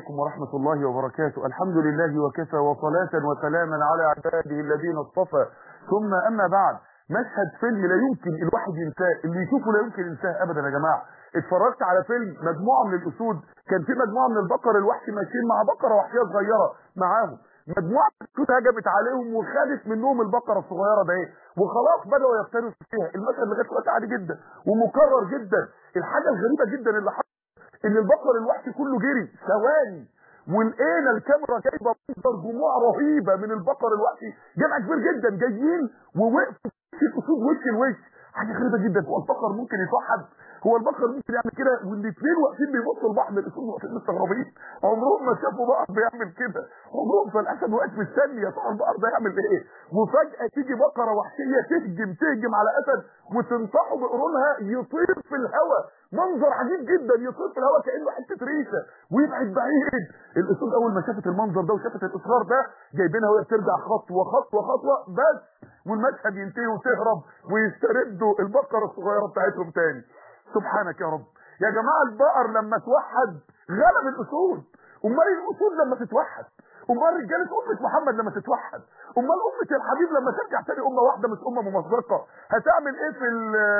عليكم ورحمة الله وبركاته الحمد لله وكفى وصلاة وسلاما على عباده الذين اصطفى ثم أما بعد مشهد فيلم لا يمكن الواحد ينساه اللي يشوفه لا يمكن ينساه أبدا يا جماعة اتفرجت على فيلم مجموعة من الأسود كان في مجموعة من البقر الوحشي ماشيين مع بقرة وحشية صغيرة معاهم مجموعة الأسود هجمت عليهم وخدت منهم البقرة الصغيرة ده ايه وخلاص بدأوا يفترسوا فيها المشهد لغاية دلوقتي عادي جدا ومكرر جدا الحاجة الغريبة جدا اللي حصلت ان البقر الوحشي كله جري ثواني ولقينا الكاميرا جايبه منظر جموع رهيبه من البقر الوحشي جمع كبير جدا جايين ووقفوا في الاسود وش لوش حاجه غريبه جدا هو البقر ممكن يصحب هو البقر ممكن يعمل كده والاثنين واقفين بيبصوا لبعض الاسود واقفين مستغربين عمرهم ما شافوا بقر بيعمل كده عمرهم فالاسد واقف مستني يا ترى البقر ده يعمل ايه وفجاه تيجي بقره وحشيه تهجم تهجم على اسد وتنطحه بقرونها يطير في الهواء منظر عجيب جدا يطير في الهواء كانه حته ريشه ويبعد بعيد الاسود اول ما شافت المنظر ده وشافت الاصرار ده جايبينها وهي بترجع خطوه خطوه خطوه بس والمشهد ينتهي وتهرب ويستردوا البقره الصغيره بتاعتهم تاني سبحانك يا رب يا جماعه البقر لما توحد غلب الاسود امال الاسود لما تتوحد امال رجاله امه محمد لما تتوحد امال امه الحبيب لما ترجع تاني امه واحده مش امه ممزقه هتعمل ايه في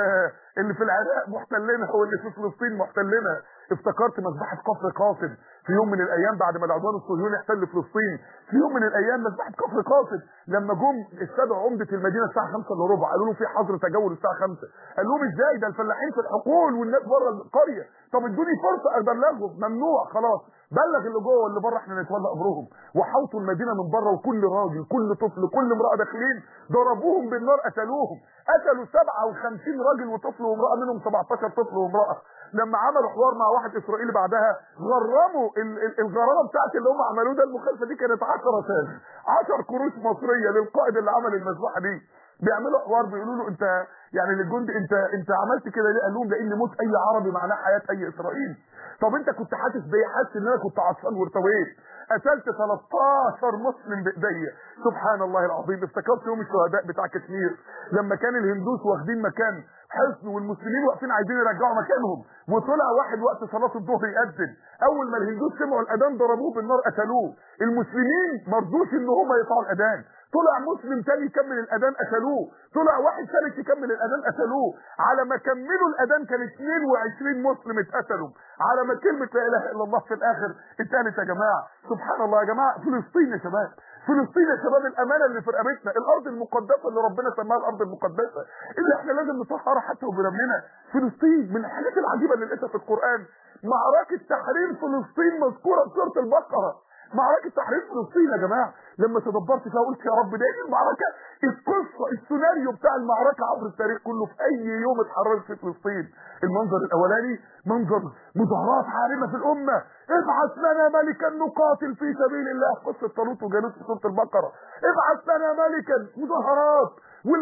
اللي في العراق محتلينها واللي في فلسطين محتلينها افتكرت مذبحه كفر قاسم في يوم من الايام بعد ما العدوان الصهيوني احتل فلسطين في يوم من الايام مذبحه كفر قاسم لما جم استدعوا عمده المدينه الساعه 5 الا ربع قالوا له في حظر تجول الساعه 5 قال لهم ازاي ده الفلاحين في الحقول والناس بره القريه طب ادوني فرصه ابلغهم ممنوع خلاص بلغ اللي جوه واللي بره احنا نتولى امرهم وحوطوا المدينه من بره وكل راجل كل طفل كل امراه داخلين ضربوهم بالنار قتلوهم قتلوا 57 راجل وطفل وامراه منهم 17 طفل وامراه لما عملوا حوار مع واحد اسرائيلي بعدها غرموا الغرامه بتاعت اللي هم عملوه ده المخالفه دي كانت 10 سنت 10 قروش مصريه للقائد اللي عمل المذبحه دي بيعملوا حوار بيقولوا له انت يعني للجندي انت انت عملت كده ليه؟ قال لهم لان موت اي عربي معناه حياه اي اسرائيلي طب انت كنت حاسس بايه؟ حاسس ان انا كنت عطشان وارتويت قتلت 13 مسلم بايديا سبحان الله العظيم افتكرت يوم الشهداء بتاع كشمير لما كان الهندوس واخدين مكان حصن والمسلمين واقفين عايزين يرجعوا مكانهم وطلع واحد وقت صلاه الظهر يأذن اول ما الهندوس سمعوا الاذان ضربوه بالنار قتلوه المسلمين ما رضوش ان هم يقطعوا الاذان طلع مسلم تاني يكمل الاذان قتلوه طلع واحد ثالث يكمل الاذان قتلوه على ما كملوا الاذان كان 22 مسلم اتقتلوا على ما كلمه لا اله الا الله في الاخر اتقالت يا جماعه سبحان الله يا جماعه فلسطين يا شباب فلسطين يا شباب الامانه اللي في رقبتنا الارض المقدسه اللي ربنا سماها الارض المقدسه اللي احنا لازم نطهرها حتى وبرمنا فلسطين من الحاجات العجيبه اللي لقيتها في القران معركه تحرير فلسطين مذكوره في سوره البقره معركة تحرير فلسطين يا جماعة لما تدبرت فيها قلت يا رب ده ايه المعركة القصة السيناريو بتاع المعركة عبر التاريخ كله في اي يوم اتحررت في فلسطين المنظر الاولاني منظر مظاهرات عارمة في الامة ابعث لنا ملكا نقاتل في سبيل الله قصة طالوت وجالوت في سورة البقرة ابعث لنا ملكا مظاهرات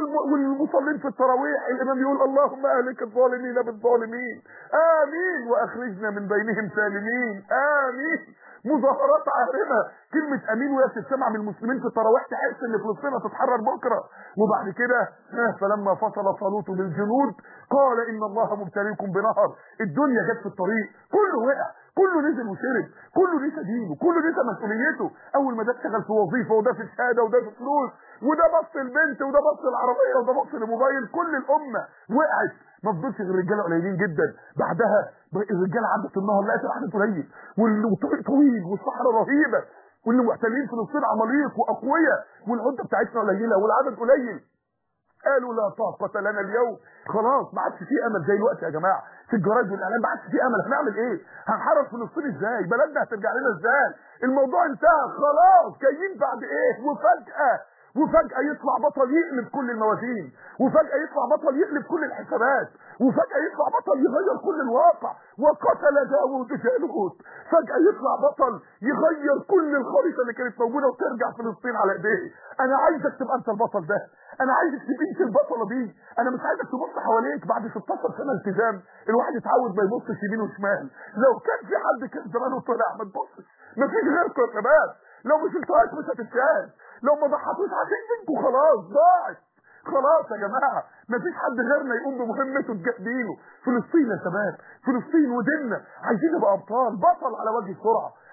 والمصلين في التراويح الامام يقول اللهم اهلك الظالمين بالظالمين امين واخرجنا من بينهم سالمين امين مظاهرات عارمه كلمه امين وهي بتتسمع من المسلمين في التراويح تحس ان فلسطين هتتحرر بكره وبعد كده فلما فصل طالوت بالجنود قال ان الله مبتليكم بنهر الدنيا جت في الطريق كله وقع كله نزل وشرب كله ليه دينه كله ليه مسؤوليته اول ما ده اشتغل في وظيفه وده في شهاده وده في فلوس وده بص البنت وده بص العربيه وده بص الموبايل كل الامه وقعت ما فضلش غير رجاله قليلين جدا بعدها الرجاله عدت النهر لقيت العدد قليل والطريق طويل والصحراء رهيبه واللي محتلين فلسطين عماليق واقوياء والعده بتاعتنا قليله والعدد قليل قالوا لا طاقة لنا اليوم خلاص ما عادش في امل زي الوقت يا جماعه في الجرايد والاعلام ما عادش في امل هنعمل ايه هنحرر فلسطين ازاي بلدنا هترجع لنا ازاي الموضوع انتهى خلاص جايين بعد ايه وفجاه وفجأة يطلع بطل يقلب كل الموازين وفجأة يطلع بطل يقلب كل الحسابات وفجأة يطلع بطل يغير كل الواقع وقتل داوود جالوت فجأة يطلع بطل يغير كل الخريطة اللي كانت موجودة وترجع فلسطين على ايديه انا عايزك تبقى انت البطل ده انا عايزك تبقى انت البطلة دي انا مش عايزك تبص حواليك بعد 16 سنة التزام الواحد يتعود ما يبصش يمين وشمال لو كان في حد كان زمانه طلع ما تبصش مفيش غيركم يا شباب لو مش التقاك مش هتتشال لو ما ضحكوش عشان منكم خلاص ضاعت خلاص يا جماعة مفيش حد غيرنا يقوم بمهمته دينه فلسطين يا شباب فلسطين وديننا عايزين نبقى ابطال بطل على وجه السرعة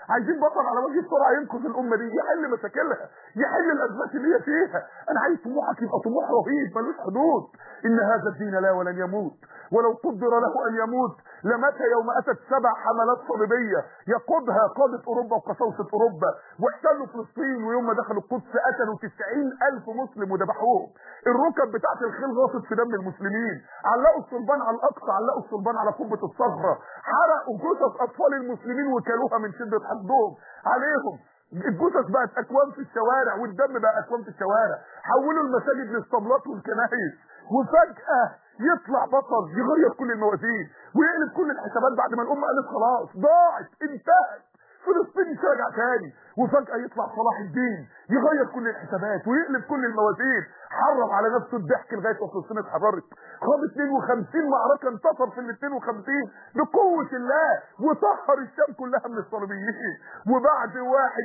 عايزين بطل على وجه السرعه ينقذ الامه دي يحل مشاكلها يحل الازمات اللي هي فيها انا عايز طموحك يبقى طموح رهيب ملوش حدود ان هذا الدين لا ولن يموت ولو قدر له ان يموت لمات يوم اتت سبع حملات صليبيه يقودها قاده اوروبا وقساوسه اوروبا واحتلوا فلسطين ويوم ما دخلوا القدس قتلوا 90 الف مسلم وذبحوهم الركب بتاعت الخيل غاصت في دم المسلمين علقوا الصلبان على الاقصى علقوا الصلبان على قبه الصخره حرقوا جثث اطفال المسلمين وكلوها من شده حقدهم عليهم الجثث بقت اكوام في الشوارع والدم بقى اكوام في الشوارع حولوا المساجد للصبلات والكنائس وفجاه يطلع بطل يغير كل الموازين ويقلب كل الحسابات بعد ما الامه قالت خلاص ضاعت انتهت فلسطين مش راجع تاني وفجأة يطلع صلاح الدين يغير كل الحسابات ويقلب كل الموازين حرم على نفسه الضحك لغاية ما فلسطين اتحررت خاض 52 معركة انتصر في ال 52 بقوة الله وطهر الشام كلها من الصليبيين وبعد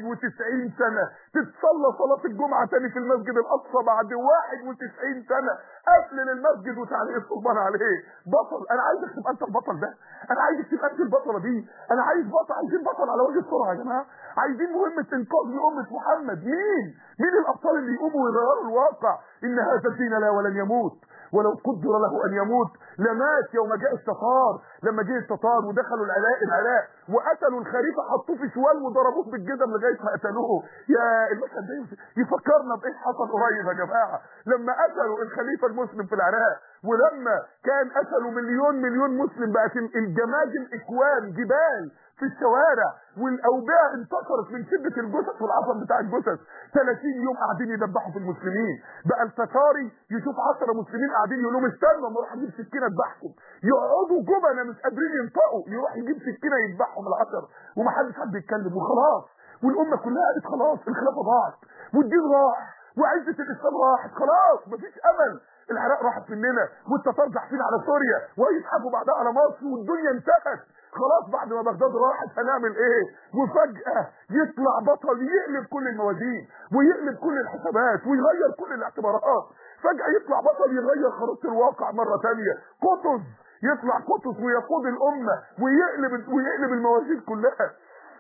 91 سنة تتصلى صلاة الجمعة تاني في المسجد الأقصى بعد 91 سنة قفل للمسجد وتعليق الصلبان عليه بطل انا عايزك تبقى انت البطل ده انا عايزك تبقى انت البطلة دي انا عايز بطل عايزين بطل على وجه السرعة يا جماعة عايزين مهمة انقاذ لأمة محمد مين مين الابطال اللي يقوموا ويغيروا الواقع ان هذا الدين لا ولن يموت ولو قدر له ان يموت لمات يوم جاء التتار لما جه التتار ودخلوا العراق العراق وقتلوا الخليفه حطوه في شوال وضربوه بالجزم لغايه ما قتلوه يا المشهد ده يفكرنا بايه حصل قريب يا جماعه لما قتلوا الخليفه المسلم في العراق ولما كان قتلوا مليون مليون مسلم بقت الجماجم اكوام جبال في الشوارع والاوبئه انتشرت من شده الجثث والعصب بتاع الجثث 30 يوم قاعدين يدبحوا في المسلمين بقى التتاري يشوف 10 مسلمين قاعدين يقول لهم استنوا اما اروح اجيب سكينه اذبحكم يقعدوا جبنه مش قادرين ينطقوا يروح يجيب سكينه يذبحهم العشر ومحدش حد يتكلم وخلاص والامه كلها قالت خلاص الخلافه ضاعت والدين راح وعزه الاسلام راحت خلاص مفيش امل العراق راحت مننا والتتار زاحفين على سوريا ويزحفوا بعدها على مصر والدنيا انتهت خلاص بعد ما بغداد راحت هنعمل ايه وفجأة يطلع بطل يقلب كل الموازين ويقلب كل الحسابات ويغير كل الاعتبارات فجأة يطلع بطل يغير خريطة الواقع مرة تانية قطز يطلع قطز ويقود الأمة ويقلب ويقلب الموازين كلها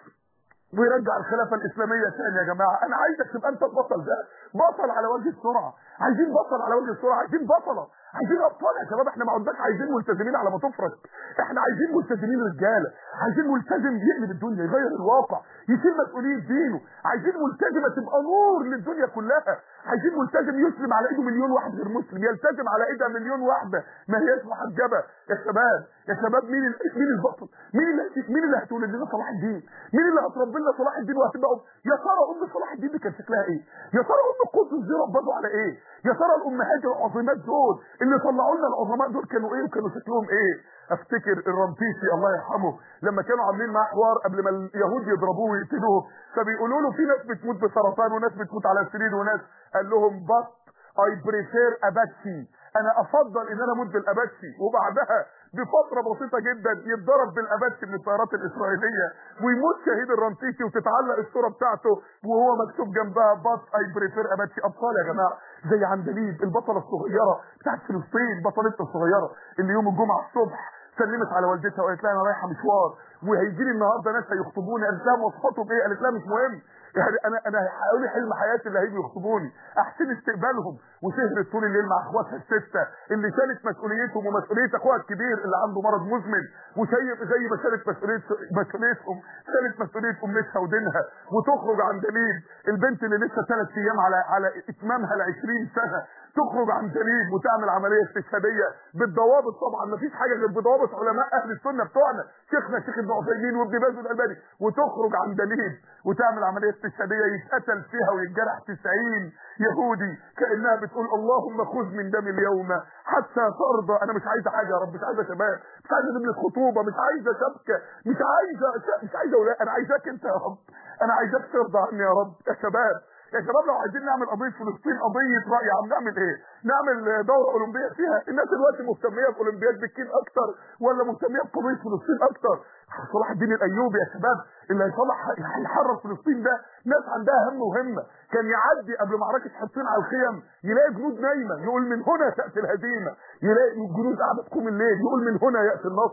ويرجع الخلافه الاسلاميه تاني يا جماعه انا عايزك تبقى انت البطل ده بطل على وجه السرعه عايزين بطل على وجه السرعه عايزين بطله عايزين ابطال يا شباب احنا ما عندناش عايزين ملتزمين على ما تفرج احنا عايزين ملتزمين رجاله عايزين ملتزم يقلب الدنيا يغير الواقع يشيل مسؤوليه دينه عايزين ملتزمه تبقى نور للدنيا كلها عايزين ملتزم يسلم على ايده مليون واحد غير مسلم يلتزم على ايدها مليون واحده ما هياش محجبه يا شباب يا شباب مين ال... مين البطل مين اللي مين اللي هتولد لنا صلاح الدين مين اللي هتربي لنا صلاح الدين وهتبقى أم؟ يا ترى ام صلاح الدين دي كان شكلها ايه يا ترى ام قدس دي ربته على ايه يا ترى الامهات العظيمات دول اللي طلعوا لنا العظماء دول كانوا ايه وكانوا شكلهم ايه افتكر الرمتيسي الله يرحمه لما كانوا عاملين معاه حوار قبل ما اليهود يضربوه ويقتلوه فبيقولوا له في ناس بتموت بسرطان وناس بتموت على السرير وناس قال لهم بط اي بريفير اباتشي انا افضل ان انا اموت بالاباتشي وبعدها بفترة بسيطة جدا يتضرب بالاباتشي من الطيارات الاسرائيلية ويموت شهيد الرمسيسي وتتعلق الصورة بتاعته وهو مكتوب جنبها بط اي بريفير اباتشي ابطال يا جماعة زي عندليب البطلة الصغيرة بتاعت فلسطين بطلتنا الصغيرة اللي يوم الجمعة الصبح سلمت على والدتها وقالت لها انا رايحه مشوار وهيجي لي النهارده ناس هيخطبوني قالت لها مواصفاتهم ايه قالت لها مش مهم يعني انا انا هقول حلم حياتي اللي هيجوا يخطبوني احسن استقبالهم وسهرت طول الليل مع اخواتها السته اللي شالت مسؤوليتهم ومسؤوليه اخوها الكبير اللي عنده مرض مزمن وشايف زي ما شالت مسؤوليه مسؤوليتهم شالت مسؤوليه امتها ودينها وتخرج عن دليل البنت اللي لسه ثلاث ايام على على اتمامها ل 20 سنه تخرج عن دليل وتعمل عمليه استشهاديه بالضوابط طبعا ما فيش حاجه غير بضوابط علماء اهل السنه بتوعنا شيخنا شيخ ابن عثيمين وابن باز والالباني وتخرج عن دليل وتعمل عمليه استشهاديه يتقتل فيها ويتجرح 90 يهودي كانها بتقول اللهم خذ من دم اليوم حتى ترضى انا مش عايزه حاجه يا رب مش عايزه شباب مش عايزه نمله خطوبه مش عايزه شبكه مش عايزه مش عايزه ولا انا عايزاك انت يا رب انا عايزاك ترضى عني يا رب يا شباب يا شباب لو عايزين نعمل قضيه فلسطين قضيه راي عم نعمل ايه؟ نعمل دوره اولمبيه فيها الناس دلوقتي مهتميه باولمبياد بالكين اكتر ولا مهتميه بقضيه فلسطين اكتر؟ صلاح الدين الايوبي يا شباب اللي هيصلح هيحرر فلسطين ده ناس عندها هم وهمه كان يعدي قبل معركه حطين على الخيم يلاقي جنود نايمه يقول من هنا تاتي الهزيمه يلاقي الجنود قاعده تقوم الليل يقول من هنا ياتي النصر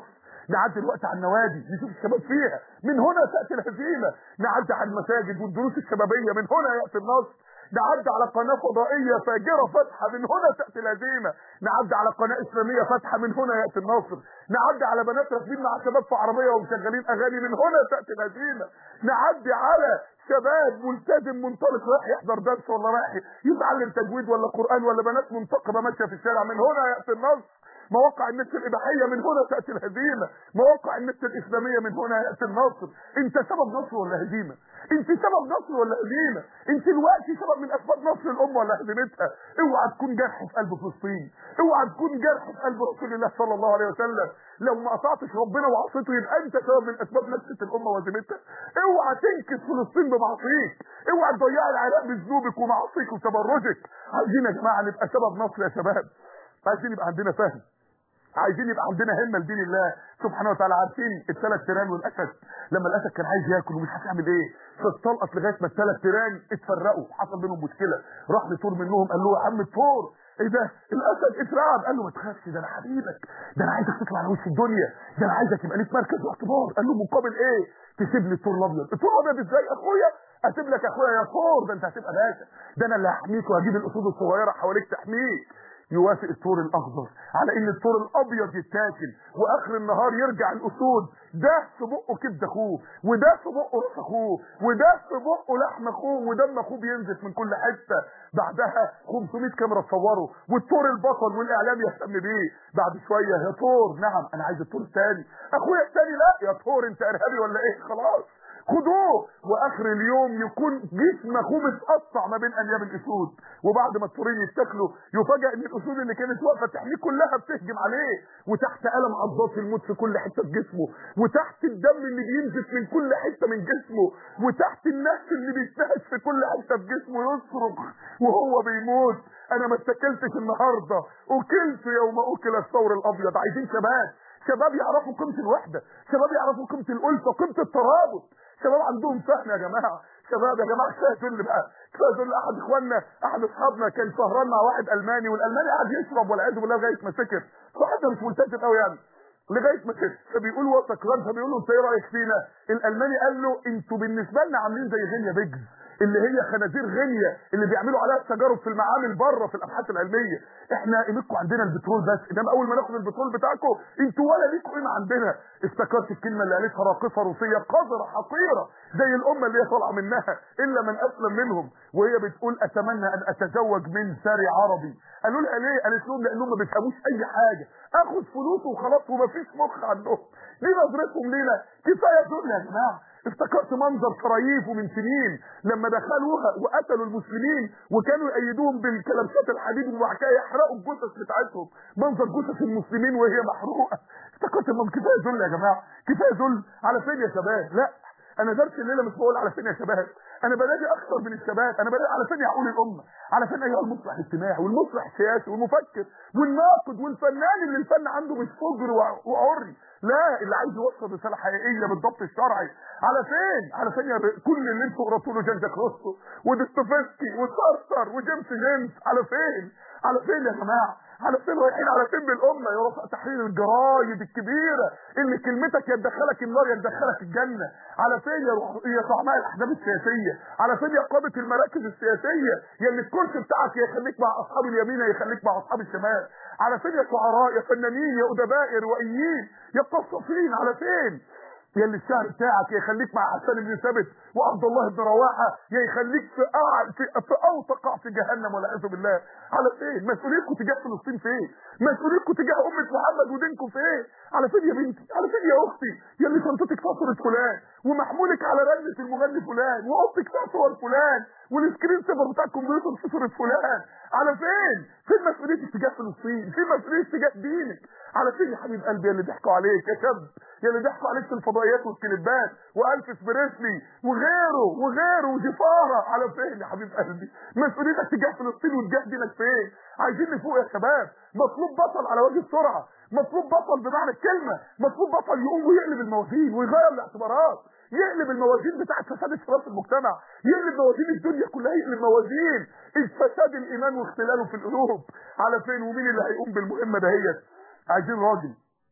نعدي الوقت على النوادي نشوف الشباب فيها من هنا تاتي الهزيمه نعدي على المساجد والدروس الشبابيه من هنا ياتي النصر نعدي على قناة فضائية فاجرة فاتحة من هنا تأتي الهزيمة نعدي على قناة إسلامية فاتحة من هنا يأتي النصر نعدي على بنات راكبين مع شباب في عربية ومشغلين أغاني من هنا تأتي الهزيمة نعدي على شباب ملتزم منطلق رايح يحضر درس ولا رايح يتعلم تجويد ولا قرآن ولا بنات منتقبة ماشية في الشارع من هنا يأتي النصر مواقع النت الإباحية من هنا تأتي الهزيمة مواقع النت الإسلامية من هنا يأتي النصر انت سبب نصر ولا هزيمة انت سبب نصر ولا هزيمة انت الوقت سبب من اسباب نصر الامة ولا هزيمتها اوعى تكون جرح في قلب فلسطين اوعى تكون جرح في قلب رسول الله صلى الله عليه وسلم لو ما قطعتش ربنا وعصيته يبقى انت سبب من اسباب نكسة الامة وهزيمتها اوعى تنكس فلسطين بمعصيك اوعى تضيع العراق بذنوبك ومعاصيك وتبرجك عايزين يا جماعة نبقى سبب نصر يا شباب عايزين يبقى عندنا فهم عايزين يبقى عندنا همه لدين الله سبحانه وتعالى عارفين الثلاث تيران والاسد لما الاسد كان عايز ياكل ومش عارف يعمل ايه فاستلقط لغايه ما الثلاث تيران اتفرقوا حصل بينهم مشكله راح لثور منهم قال له يا عم الثور ايه ده الاسد اترعب قال له ما تخافش ده انا حبيبك ده انا عايزك تطلع على وش الدنيا ده انا عايزك يبقى ليك مركز واعتبار قال له مقابل ايه تسيب لي الثور الابيض الثور الابيض ازاي اخويا اسيب لك اخويا يا ثور ده انت هتبقى باشا ده انا اللي هحميك وهجيب الاسود الصغيره حواليك تحميك يوافق الثور الاخضر على ان الثور الابيض يتاكل واخر النهار يرجع الاسود ده في بقه كبد اخوه وده في بقه راس اخوه وده في بقه لحم اخوه ودم اخوه بينزف من كل حته بعدها 500 كاميرا تصوره والثور البطل والاعلام يهتم بيه بعد شويه يا ثور نعم انا عايز الثور الثاني اخويا الثاني لا يا ثور انت ارهابي ولا ايه خلاص خدوه واخر اليوم يكون جسم اخوه متقطع ما بين انياب الاسود وبعد ما الطورين يتاكلوا يفاجئ ان الاسود اللي كانت واقفه تحميه كلها بتهجم عليه وتحت الم عضات الموت في كل حته في جسمه وتحت الدم اللي بينزف من كل حته من جسمه وتحت النفس اللي بيتنهش في كل حته في جسمه يصرخ وهو بيموت انا ما اتكلتش النهارده اكلت يوم اكل الثور الابيض عايزين شباب شباب يعرفوا قيمه الوحده شباب يعرفوا قيمه الالفه قيمه الترابط شباب عندهم فهم يا جماعه شباب يا جماعه كفايه ذل بقى كفايه ذل احد اخواننا احد اصحابنا كان سهران مع واحد الماني والالماني قاعد يشرب والعياذ بالله لغايه ما سكر واحد مش ملتزم قوي يعني لغايه ما سكر فبيقول هو سكران فبيقول له انت ايه رايك فينا الالماني قال له انتوا بالنسبه لنا عاملين زي غينيا بيجز اللي هي خنازير غينيا اللي بيعملوا عليها التجارب في المعامل بره في الابحاث العلميه احنا قيمتكم عندنا البترول بس انما اول ما ناخد البترول بتاعكم انتوا ولا ليكوا قيمه عندنا افتكرت الكلمه اللي قالتها راقصه روسيه قذره حقيره زي الامه اللي هي طالعه منها الا من اسلم منهم وهي بتقول اتمنى ان اتزوج من ساري عربي قالوا لها ليه قالت لهم لانهم ما بيفهموش اي حاجه اخد فلوسه وخلاص ومفيش مخ عندهم دي نظرتهم لينا كفايه ذل يا جماعه افتكرت منظر سراييف من سنين لما دخلوها وقتلوا المسلمين وكانوا يأيدوهم بالكلبشات الحديد وبعد كده يحرقوا الجثث بتاعتهم منظر جثث المسلمين وهي محروقه افتكرت انهم كفايه ذل يا جماعه كفايه ذل على فين يا شباب لا انا درس الليله مش بقول على فين يا شباب انا بنادي اكثر من الشباب انا بنادي على فين يعقول الامه على فين ايها المصلح الاجتماعي والمصلح السياسي والمفكر والناقد والفنان اللي الفن عنده مش فجر وعري لا اللي عايز يوصل رساله حقيقيه بالضبط الشرعي على فين على فين يا ب... كل اللي انتوا قراتوا له جان جاك روسو وديستوفسكي وسارتر وجيمس جيمس على فين على فين يا جماعه على فين رايحين على فين بالامه يا رفع تحرير الجرايد الكبيره اللي كلمتك يا تدخلك النار يا تدخلك الجنه على فين يا روح يا طعماء الاحزاب السياسيه على فين يا قاده المراكز السياسيه يا اللي الكرسي بتاعك يا يخليك مع اصحاب اليمين يا يخليك مع اصحاب الشمال على فين يا شعراء يا فنانين يا ادباء يا روائيين يا قصاصين على فين يا اللي الشعر بتاعك يا يخليك مع حسان بن ثابت وعبد الله بن رواحه يا يخليك في أع... في, في اوتقع في جهنم والعياذ بالله على فين مسؤوليتكم تجاه فلسطين فين مسؤوليتكم تجاه امه محمد ودينكم فين على فين يا بنتي على فين يا اختي يا اللي شنطتك فيها صوره فلان ومحمولك على رنه المغني فلان واختك فيها صور فلان والسكرين سيفر بتاع الكمبيوتر في صوره فلان على فين فين مسؤوليتك تجاه فلسطين فين مسؤوليتك تجاه دينك على فين يا حبيب قلبي يا اللي ضحكوا عليك يا شاب يا اللي ضحكوا عليك في الفضائيات والكليبات والفس بريسلي وغيره وغيره وجفاره على فين يا حبيب قلبي مسؤوليتك تجاه فلسطين وتجاه دينك فين عايزين نفوق يا شباب مطلوب بطل على وجه السرعه مطلوب بطل بمعنى الكلمه مطلوب بطل يقوم ويقلب الموازين ويغير الاعتبارات يقلب الموازين بتاعت فساد الشباب في المجتمع يقلب موازين الدنيا كلها يقلب موازين فساد الايمان واختلاله في القلوب على فين ومين اللي هيقوم بالمهمه دهيت عايزين راجل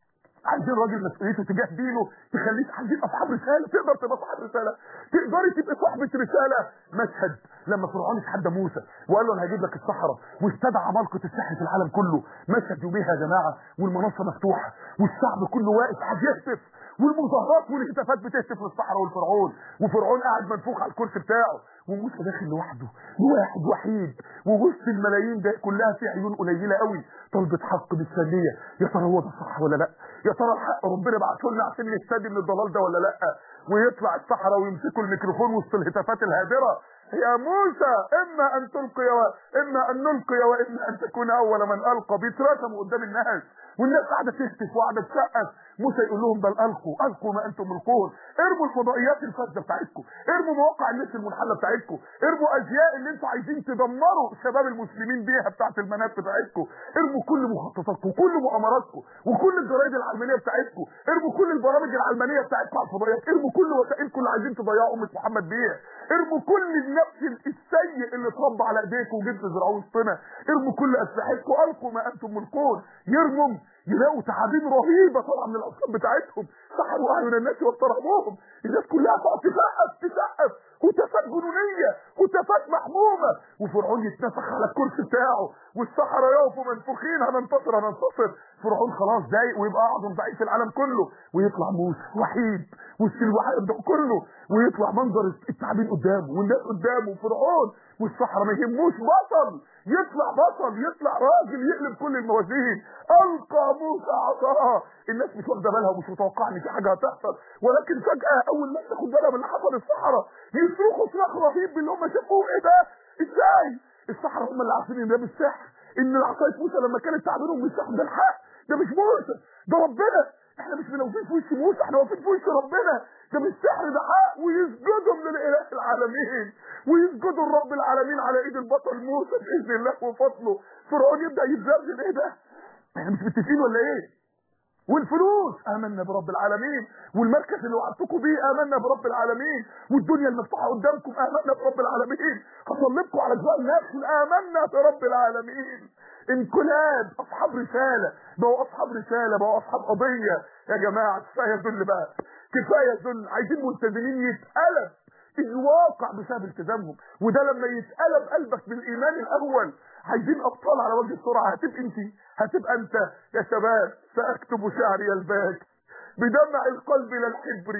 عايزين راجل مسؤوليته تجاه دينه تخليك عايزين اصحاب رساله تقدر تبقى صاحب رساله تقدري تبقى صاحبه رساله مشهد لما فرعون اتحدى موسى وقال له انا هجيب لك الصحراء واستدعى عمالقه السحر في العالم كله مشهد يوميها يا جماعه والمنصه مفتوحه والشعب كله واقف قاعد يهتف والمظاهرات والهتافات بتهتف للصحراء والفرعون وفرعون قاعد منفوخ على الكرسي بتاعه وموسى داخل لوحده واحد وحيد ووسط الملايين ده كلها في عيون قليله قوي طلبة حق بالثانيه يا ترى هو ده صح ولا لا يا ترى الحق ربنا بعته لنا عشان نهتدي من الضلال ده ولا لا ويطلع الصحراء ويمسكوا الميكروفون وسط الهتافات الهادره يا موسى اما ان تلقي و... اما ان نلقي واما ان تكون اول من القى بيترسموا قدام الناس والناس قاعده تهتف وقاعده تسقف موسى يقول لهم بل القوا القوا ما انتم ملقون ارموا الفضائيات الفاسده بتاعتكم ارموا مواقع النت المنحله بتاعتكم ارموا ازياء اللي انتوا عايزين تدمروا شباب المسلمين بيها بتاعت المنات بتاعتكم ارموا كل مخططاتكم وكل مؤامراتكم وكل الجرايد العلمانيه بتاعتكم ارموا كل البرامج العلمانيه بتاعتكم على الفضائيات ارموا كل وسائلكم اللي عايزين تضيعوا امه محمد بيها ارموا كل النفس السيء اللي اتربى على ايديكم وجبت تزرعوه وسطنا ارموا كل اسلحتكم القوا ما انتم ملقون يرموا يلاقوا تعابين رهيبه طالعه من الاصنام بتاعتهم سحروا اعين الناس واضطربوهم الناس كلها تقعد تسقف تسقف هتافات جنونيه هتافات محمومه وفرعون يتنفخ على الكرسي بتاعه والسحره يقفوا منفوخين هننتصر هننتصر فرعون خلاص ضايق ويبقى اعظم ضعيف في العالم كله ويطلع موسى وحيد وسط الوحيد ده كله ويطلع منظر التعابين قدامه والناس قدامه وفرعون والسحره ما يهموش بطل يطلع بطل يطلع راجل يقلب كل الموازين القى موسى عصاه الناس مش واخده بالها ومش متوقعه ان في حاجه هتحصل ولكن فجاه اول ما تاخد بالها من اللي حصل السحره يصرخوا صراخ رهيب باللي هم شافوه ايه ده ازاي السحره هم اللي عارفين ان ده مش سحر ان عصايه موسى لما كانت تعبيرهم مش سحر ده الحق ده مش موسى ده ربنا احنا مش واقفين في وش موسى احنا واقفين في وش ربنا ده مش سحر ده حق ويسجدوا من الاله العالمين ويسجدوا لرب العالمين على ايد البطل موسى باذن الله وفضله فرعون يبدا يتزلزل ايه ده احنا مش متفقين ولا ايه والفلوس امنا برب العالمين والمركز اللي وعدتكم بيه امنا برب العالمين والدنيا المفتوحه قدامكم امنا برب العالمين هصلبكم على جوال نفس امنا برب العالمين انقلاب اصحاب رساله بقوا اصحاب رساله بقوا اصحاب قضيه يا جماعه كفايه ذل بقى كفايه ذل عايزين ملتزمين يتقلب الواقع بسبب التزامهم وده لما يتقلب قلبك بالايمان الاول عايزين ابطال على وجه السرعه هتبقى انت هتبقى انت يا شباب ساكتب شعري الباك بدمع القلب لا الحبر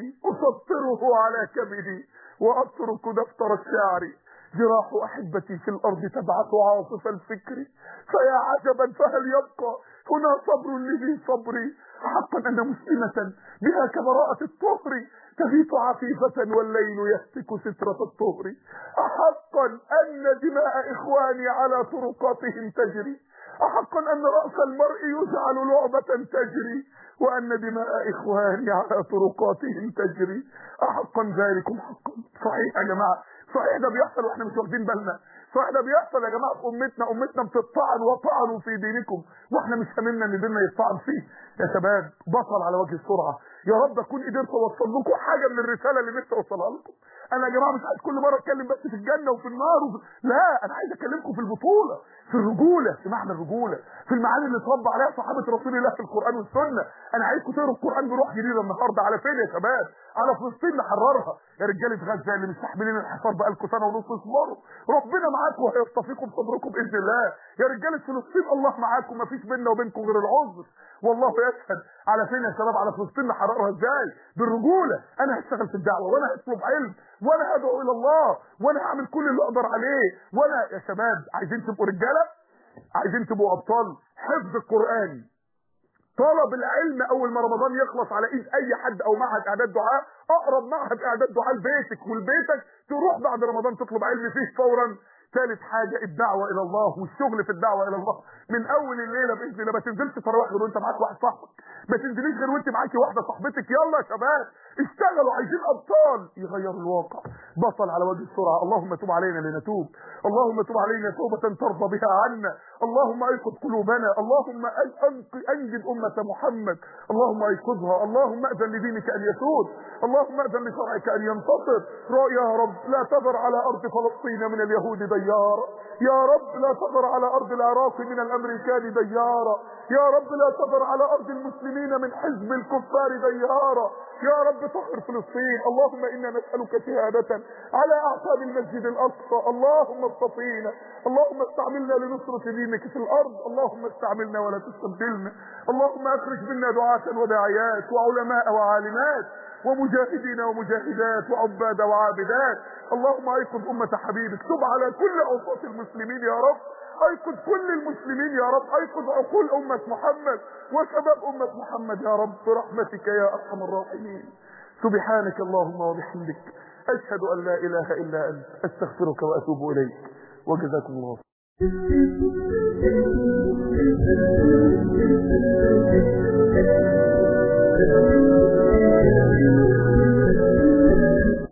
اسطره على كبدي واترك دفتر الشعر جراح احبتي في الارض تبعث عاصف الفكر فيا عجبا فهل يبقى هنا صبر لذي صبري حقا ان مسلمه بها كبراءه الطهر تبيت عفيفة والليل يهتك سترة الطهر أحقا أن دماء إخواني على طرقاتهم تجري أحقا أن رأس المرء يجعل لعبة تجري وأن دماء إخواني على طرقاتهم تجري أحقا ذلكم حقا صحيح يا جماعة صحيح ده بيحصل واحنا مش واخدين بالنا صحيح ده بيحصل يا جماعه في امتنا امتنا بتطعن وطعنوا في دينكم واحنا مش هممنا ان ديننا يطعن فيه يا شباب بطل على وجه السرعه يا رب اكون قدرت اوصل لكم حاجه من الرساله اللي نفسي اوصلها لكم انا يا جماعه مش عايز كل مره اتكلم بس في الجنه وفي النار وفي... لا انا عايز اكلمكم في البطوله في الرجوله في معنى الرجوله في المعاني اللي اتربى عليها صحابه رسول الله في القران والسنه انا عايزكم تقروا القران بروح جديده النهارده على فين يا شباب على فلسطين نحررها يا رجاله غزه اللي مستحملين الحصار بقالكم سنه ونص اصبروا ربنا معاكم وهيصطفيكم بصدركم باذن الله يا رجاله فلسطين الله معاكم مفيش بيننا وبينكم غير العذر والله يشهد على فين يا شباب على فلسطين نحررها ازاي بالرجوله انا هشتغل في الدعوه وانا هطلب علم وانا هدعو الى الله وانا هعمل كل اللي اقدر عليه وانا يا شباب عايزين تبقوا رجاله عايزين تبقوا ابطال حفظ القران طلب العلم اول ما رمضان يخلص على ايد اي حد او معهد اعداد دعاء اقرب معهد اعداد دعاء لبيتك ولبيتك تروح بعد رمضان تطلب علم فيه فورا ثالث حاجة الدعوة إلى الله والشغل في الدعوة إلى الله من أول الليلة بإذن الله ما تنزلش تراويح غير وأنت معاك واحد صاحبك ما تنزليش غير وأنت معاكي واحدة صاحبتك يلا يا شباب اشتغلوا عايزين أبطال يغيروا الواقع بطل على وجه السرعة اللهم تب علينا لنتوب اللهم تب علينا توبة ترضى بها عنا اللهم ايقظ قلوبنا اللهم أنجد أمة محمد اللهم ايقظها اللهم أذن لدينك أن يسود اللهم أذن لشرعك أن ينتصر يا رب لا تذر على أرض فلسطين من اليهود ديارا يا رب لا تذر على ارض العراق من الامريكان ديارا يا رب لا تذر على ارض المسلمين من حزب الكفار ديارا يا رب طهر فلسطين اللهم انا نسالك شهاده على اعتاب المسجد الاقصى اللهم اصطفينا اللهم استعملنا لنصره دينك في الارض اللهم استعملنا ولا تستبدلنا اللهم اخرج منا دعاة وداعيات وعلماء وعالمات ومجاهدين ومجاهدات وعباد وعابدات اللهم ايقظ أمة حبيبك تب على كل أوساط المسلمين يا رب ايقظ كل المسلمين يا رب ايقظ عقول أمة محمد وشباب أمة محمد يا رب برحمتك يا أرحم الراحمين سبحانك اللهم وبحمدك أشهد أن لا إله إلا أنت أستغفرك وأتوب إليك وجزاكم الله Thank you.